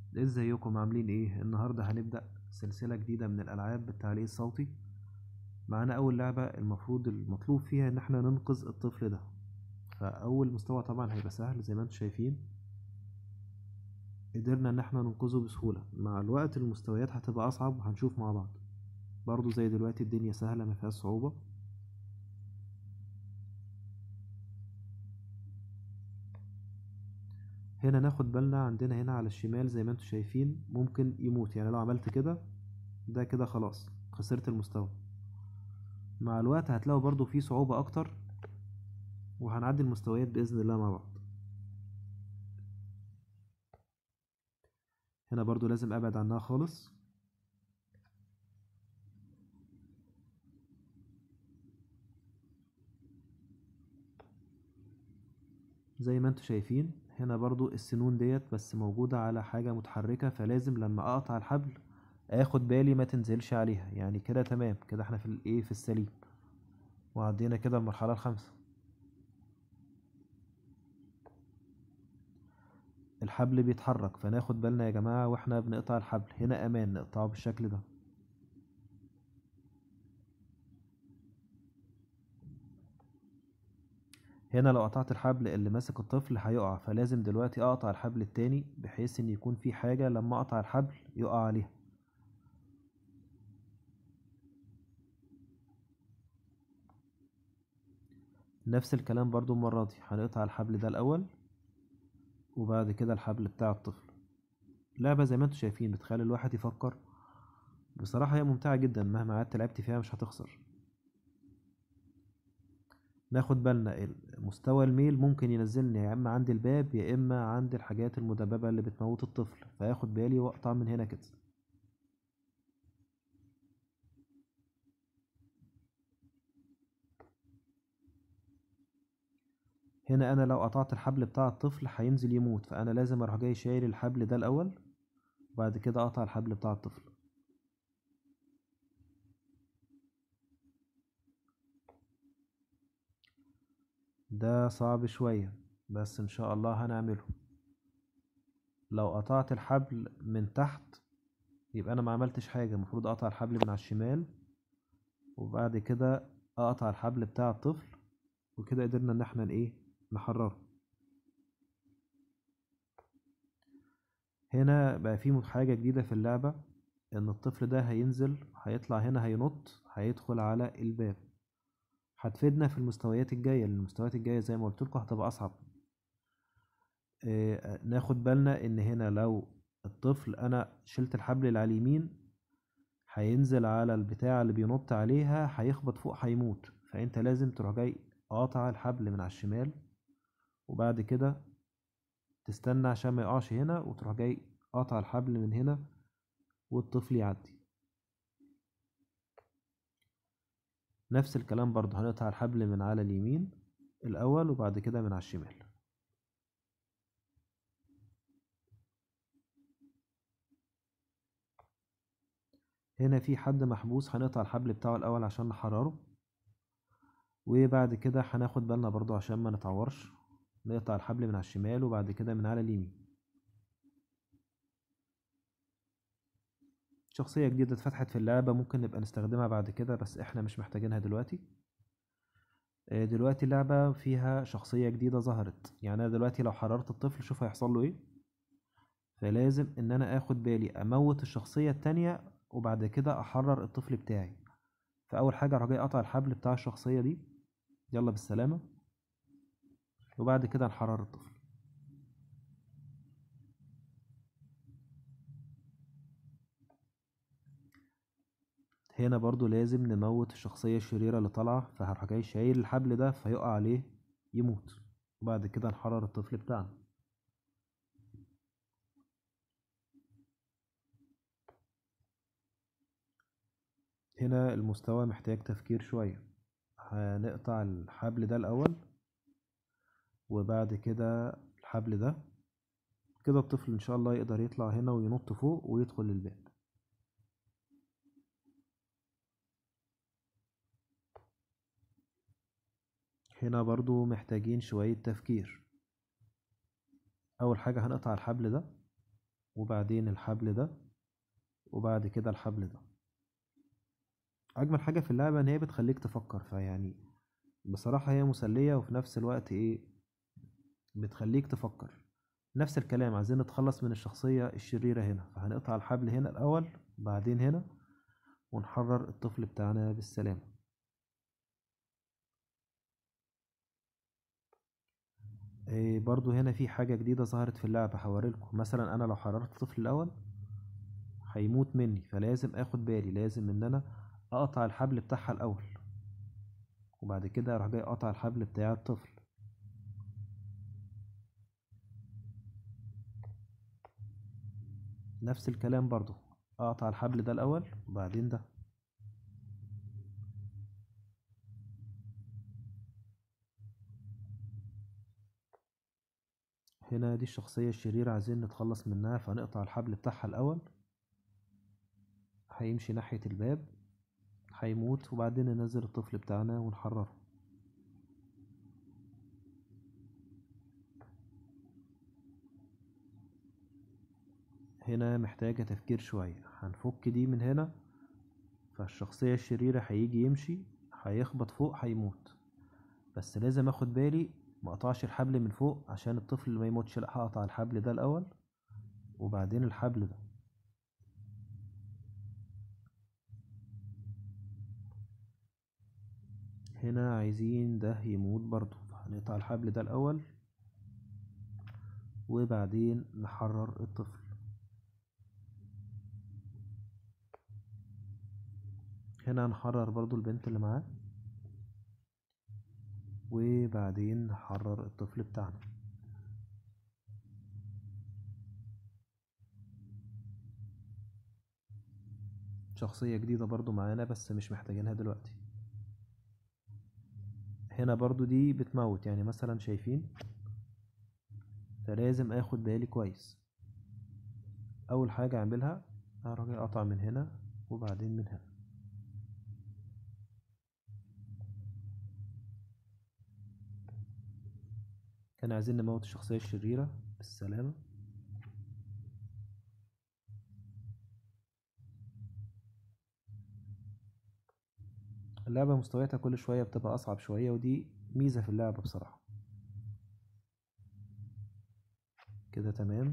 ازيكم عاملين ايه النهارده هنبدأ سلسلة جديدة من الألعاب بالتعليق الصوتي معانا أول لعبة المفروض المطلوب فيها إن احنا ننقذ الطفل ده فأول مستوى طبعا هيبقى سهل زي ما انتم شايفين قدرنا إن احنا ننقذه بسهولة مع الوقت المستويات هتبقى أصعب وهنشوف مع بعض برضو زي دلوقتي الدنيا سهلة مفيهاش صعوبة هنا ناخد بالنا عندنا هنا على الشمال زي ما انتم شايفين ممكن يموت يعني لو عملت كده ده كده خلاص خسرت المستوى مع الوقت هتلاقوا برضو فيه صعوبة اكتر وهنعدي المستويات بإذن الله مع بعض هنا برضو لازم ابعد عنها خالص زي ما انتم شايفين هنا برضو السنون ديت بس موجودة على حاجة متحركة فلازم لما اقطع الحبل اخد بالي ما تنزلش عليها يعني كده تمام كده احنا في الايه في السليم وعدينا كده المرحلة الخامسة الحبل بيتحرك فناخد بالنا يا جماعة واحنا بنقطع الحبل هنا امان نقطعه بالشكل ده هنا لو قطعت الحبل اللي ماسك الطفل هيقع فلازم دلوقتي اقطع الحبل التاني بحيث ان يكون في حاجة لما اقطع الحبل يقع عليها نفس الكلام برضو المرة دي هنقطع الحبل ده الاول وبعد كده الحبل بتاع الطفل لعبة زي ما انتم شايفين بتخلي الواحد يفكر بصراحة هي ممتعة جدا مهما قعدت لعبت فيها مش هتخسر ناخد بالنا مستوى الميل ممكن ينزلني يا اما عند الباب يا اما عند الحاجات المدببة اللي بتموت الطفل فاخد بالي واقطع من هنا كده هنا انا لو قطعت الحبل بتاع الطفل هينزل يموت فانا لازم اروح جاي شايل الحبل ده الاول وبعد كده اقطع الحبل بتاع الطفل ده صعب شوية بس ان شاء الله هنعمله لو قطعت الحبل من تحت يبقى انا ما عملتش حاجة المفروض اقطع الحبل من على الشمال وبعد كده اقطع الحبل بتاع الطفل وكده قدرنا ان احنا ايه نحرره هنا بقى في حاجة جديدة في اللعبة ان الطفل ده هينزل هيطلع هنا هينط هيدخل على الباب هتفيدنا في المستويات الجاية لأن المستويات الجاية زي ما قلت لكم هتبقى أصعب آه ناخد بالنا إن هنا لو الطفل أنا شلت الحبل اللي على اليمين هينزل على البتاع اللي بينط عليها هيخبط فوق هيموت فأنت لازم تروح جاي قاطع الحبل من على الشمال وبعد كده تستنى عشان ما يقعش هنا وتروح جاي قاطع الحبل من هنا والطفل يعدي نفس الكلام برضه هنقطع الحبل من على اليمين الأول وبعد كده من على الشمال هنا في حد محبوس هنقطع الحبل بتاعه الأول عشان نحرره وبعد كده هناخد بالنا برضه عشان ما نتعورش نقطع الحبل من على الشمال وبعد كده من على اليمين شخصية جديدة اتفتحت في اللعبة ممكن نبقى نستخدمها بعد كده بس احنا مش محتاجينها دلوقتي دلوقتي اللعبة فيها شخصية جديدة ظهرت يعني انا دلوقتي لو حررت الطفل شوف هيحصل له ايه فلازم ان انا اخد بالي اموت الشخصية التانية وبعد كده احرر الطفل بتاعي فاول حاجة اروح جاي اقطع الحبل بتاع الشخصية دي يلا بالسلامة وبعد كده نحرر الطفل هنا برضو لازم نموت الشخصية الشريرة اللي طالعة فهروح جاي شايل الحبل ده فيقع عليه يموت وبعد كده نحرر الطفل بتاعنا هنا المستوى محتاج تفكير شوية هنقطع الحبل ده الأول وبعد كده الحبل ده كده الطفل إن شاء الله يقدر يطلع هنا وينط فوق ويدخل الباب هنا برضو محتاجين شوية تفكير أول حاجة هنقطع الحبل ده وبعدين الحبل ده وبعد كده الحبل ده اجمل حاجة في اللعبة ان هي بتخليك تفكر فيعني بصراحة هي مسلية وفي نفس الوقت ايه بتخليك تفكر نفس الكلام عايزين نتخلص من الشخصية الشريرة هنا فهنقطع الحبل هنا الأول بعدين هنا ونحرر الطفل بتاعنا بالسلامة إيه برضو هنا في حاجة جديدة ظهرت في اللعبة هوريلكم مثلا أنا لو حررت الطفل الأول هيموت مني فلازم اخد بالي لازم ان انا اقطع الحبل بتاعها الاول وبعد كده اروح جاي اقطع الحبل بتاع الطفل نفس الكلام برضو اقطع الحبل ده الاول وبعدين ده هنا دي الشخصية الشريرة عايزين نتخلص منها فهنقطع الحبل بتاعها الأول هيمشي ناحية الباب هيموت وبعدين ننزل الطفل بتاعنا ونحرره هنا محتاجة تفكير شوية هنفك دي من هنا فالشخصية الشريرة هيجي يمشي هيخبط فوق هيموت بس لازم اخد بالي ما اقطعش الحبل من فوق عشان الطفل ما يموتش لا هقطع الحبل ده الاول وبعدين الحبل ده هنا عايزين ده يموت برضو هنقطع الحبل ده الاول وبعدين نحرر الطفل هنا هنحرر برضو البنت اللي معاه وبعدين نحرر الطفل بتاعنا شخصية جديدة برضو معانا بس مش محتاجينها دلوقتي هنا برضو دي بتموت يعني مثلا شايفين فلازم اخد بالي كويس اول حاجة اعملها اروح اقطع من هنا وبعدين من هنا كان عايزين نموت الشخصية الشريرة بالسلامة اللعبة مستوياتها كل شوية بتبقى أصعب شوية ودي ميزة في اللعبة بصراحة كده تمام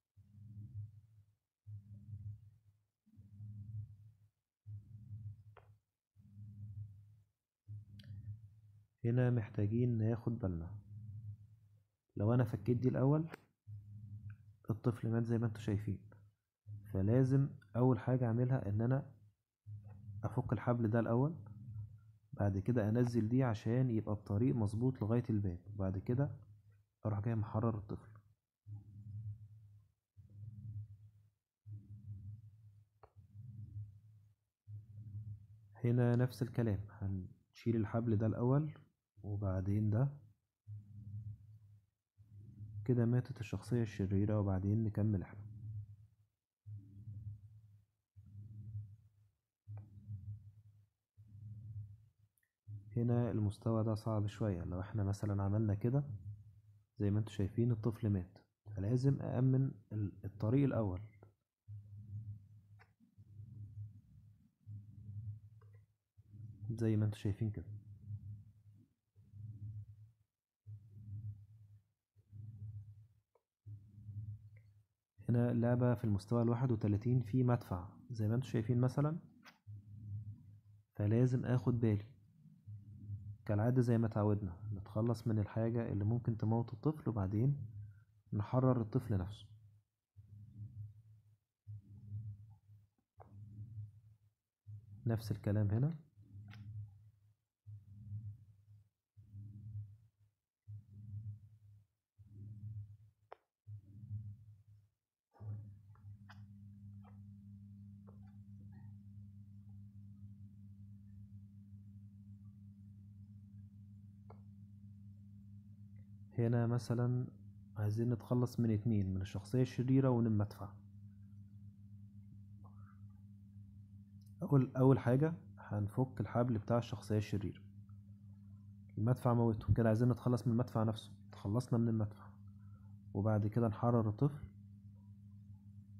هنا محتاجين ناخد بالنا لو انا فكيت دي الاول الطفل مات زي ما انتوا شايفين فلازم اول حاجة اعملها ان انا افك الحبل ده الاول بعد كده انزل دي عشان يبقى الطريق مظبوط لغاية الباب وبعد كده اروح جاي محرر الطفل هنا نفس الكلام هنشيل الحبل ده الاول وبعدين ده كده ماتت الشخصية الشريرة وبعدين نكمل احنا هنا المستوى ده صعب شوية لو احنا مثلا عملنا كده زي ما انتوا شايفين الطفل مات فلازم أأمن الطريق الأول زي ما انتوا شايفين كده هنا اللعبة في المستوى الواحد وتلاتين في مدفع زي ما انتوا شايفين مثلا فلازم اخد بالي كالعادة زي ما تعودنا نتخلص من الحاجة اللي ممكن تموت الطفل وبعدين نحرر الطفل نفسه نفس الكلام هنا هنا مثلا عايزين نتخلص من اتنين من الشخصية الشريرة ومن المدفع أول أول حاجة هنفك الحبل بتاع الشخصية الشريرة المدفع موته كده عايزين نتخلص من المدفع نفسه تخلصنا من المدفع وبعد كده نحرر الطفل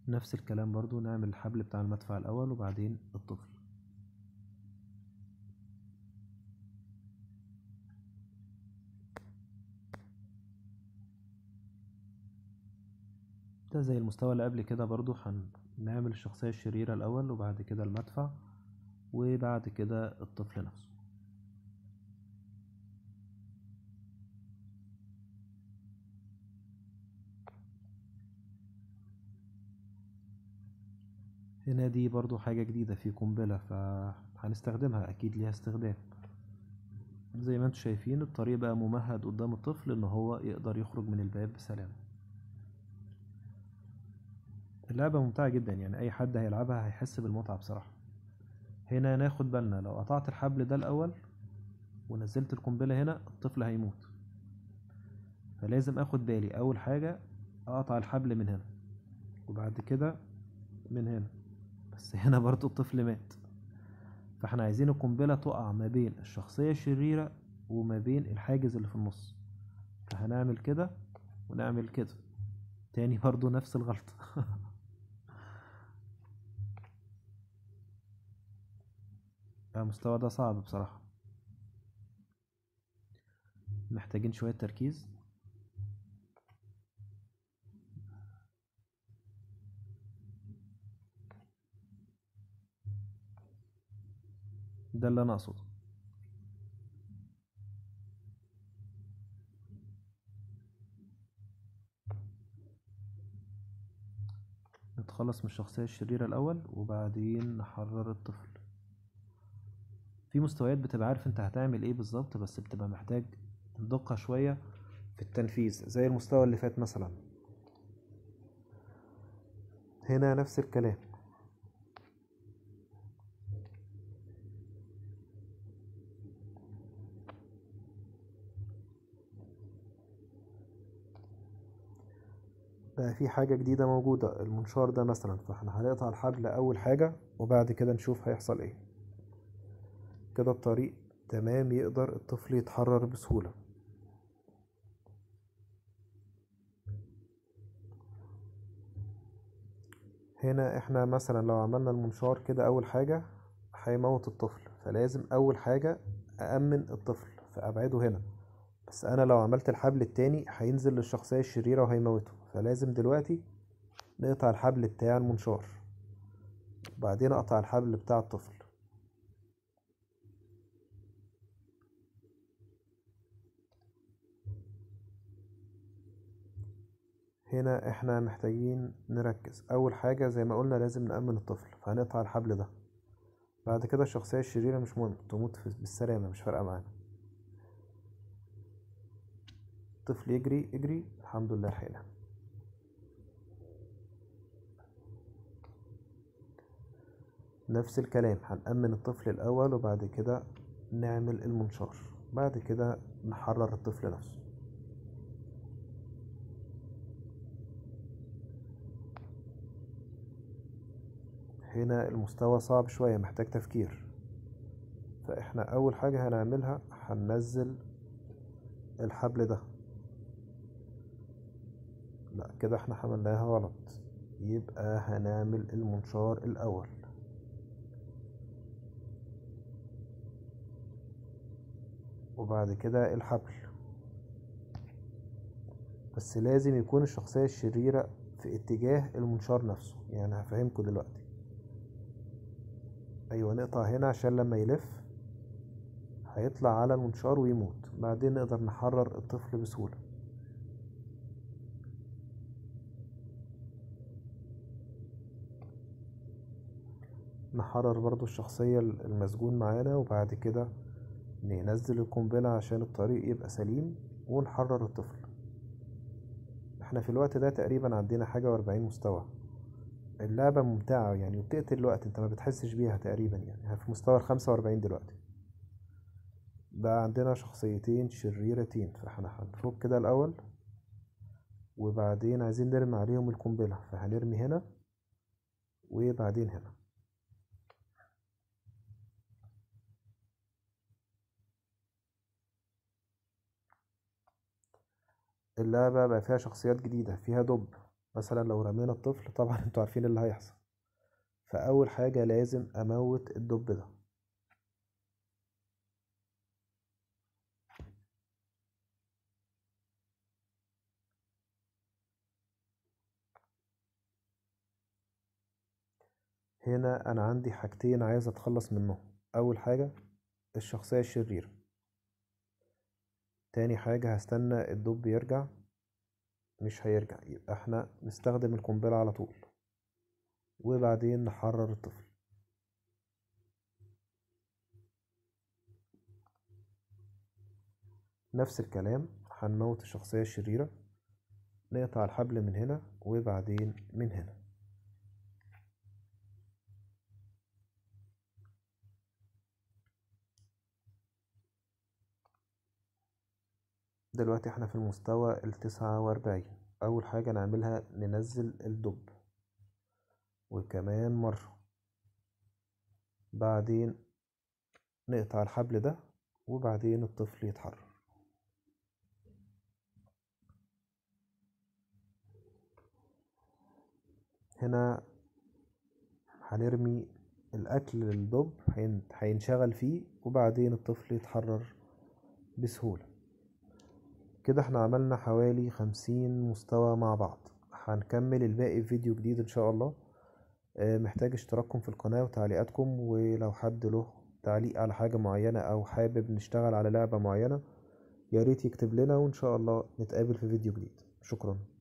نفس الكلام برضو نعمل الحبل بتاع المدفع الأول وبعدين الطفل ده زي المستوى اللي قبل كده برضو هنعمل الشخصية الشريرة الأول وبعد كده المدفع وبعد كده الطفل نفسه هنا دي برضو حاجة جديدة في قنبلة فهنستخدمها أكيد ليها استخدام زي ما انتم شايفين الطريق بقى ممهد قدام الطفل ان هو يقدر يخرج من الباب بسلام اللعبة ممتعة جدا يعني اي حد هيلعبها هيحس بالمتعة بصراحة هنا ناخد بالنا لو قطعت الحبل ده الاول ونزلت القنبلة هنا الطفل هيموت فلازم اخد بالي اول حاجة اقطع الحبل من هنا وبعد كده من هنا بس هنا برضو الطفل مات فاحنا عايزين القنبلة تقع ما بين الشخصية الشريرة وما بين الحاجز اللي في النص فهنعمل كده ونعمل كده تاني برضو نفس الغلطة المستوى ده صعب بصراحة محتاجين شوية تركيز ده اللي انا اقصده نتخلص من الشخصية الشريرة الأول وبعدين نحرر الطفل في مستويات بتبقى عارف انت هتعمل ايه بالظبط بس بتبقى محتاج دقة شوية في التنفيذ زي المستوى اللي فات مثلا هنا نفس الكلام بقى في حاجة جديدة موجودة المنشار ده مثلا فاحنا هنقطع الحبل أول حاجة وبعد كده نشوف هيحصل ايه كده الطريق تمام يقدر الطفل يتحرر بسهولة هنا احنا مثلا لو عملنا المنشار كده أول حاجة هيموت الطفل فلازم أول حاجة أأمن الطفل فأبعده هنا بس أنا لو عملت الحبل التاني هينزل للشخصية الشريرة وهيموته فلازم دلوقتي نقطع الحبل بتاع المنشار وبعدين أقطع الحبل بتاع الطفل هنا احنا محتاجين نركز اول حاجة زي ما قلنا لازم نأمن الطفل فهنقطع الحبل ده بعد كده الشخصية الشريرة مش مهم تموت بالسلامة مش فارقة معانا الطفل يجري يجري الحمد لله لحقنا نفس الكلام هنأمن الطفل الأول وبعد كده نعمل المنشار بعد كده نحرر الطفل نفسه هنا المستوى صعب شوية محتاج تفكير فاحنا أول حاجة هنعملها هننزل الحبل ده لا كده احنا عملناها غلط يبقى هنعمل المنشار الأول وبعد كده الحبل بس لازم يكون الشخصية الشريرة في اتجاه المنشار نفسه يعني هفهمكم دلوقتي ايوه نقطع هنا عشان لما يلف هيطلع على المنشار ويموت بعدين نقدر نحرر الطفل بسهولة نحرر برضو الشخصية المسجون معانا وبعد كده ننزل القنبلة عشان الطريق يبقى سليم ونحرر الطفل احنا في الوقت ده تقريبا عدينا حاجة واربعين مستوى اللعبة ممتعة يعني وبتقتل الوقت انت ما بتحسش بيها تقريبا يعني في مستوى الخمسة واربعين دلوقتي بقى عندنا شخصيتين شريرتين فاحنا هنفك كده الأول وبعدين عايزين نرمي عليهم القنبلة فهنرمي هنا وبعدين هنا اللعبة بقى فيها شخصيات جديدة فيها دب مثلا لو رمينا الطفل طبعا انتوا عارفين اللي هيحصل فأول حاجة لازم أموت الدب ده هنا أنا عندي حاجتين عايز أتخلص منهم أول حاجة الشخصية الشريرة تاني حاجة هستنى الدب يرجع مش هيرجع يبقى احنا نستخدم القنبلة على طول وبعدين نحرر الطفل نفس الكلام هنموت الشخصية الشريرة نقطع الحبل من هنا وبعدين من هنا دلوقتي احنا في المستوى التسعة وأربعين أول حاجة نعملها ننزل الدب وكمان مرة بعدين نقطع الحبل ده وبعدين الطفل يتحرر هنا هنرمي الأكل للدب هينشغل فيه وبعدين الطفل يتحرر بسهولة كده احنا عملنا حوالي خمسين مستوى مع بعض هنكمل الباقي في فيديو جديد ان شاء الله محتاج اشتراككم في القناة وتعليقاتكم ولو حد له تعليق على حاجة معينة او حابب نشتغل على لعبة معينة ياريت يكتب لنا وان شاء الله نتقابل في فيديو جديد شكرا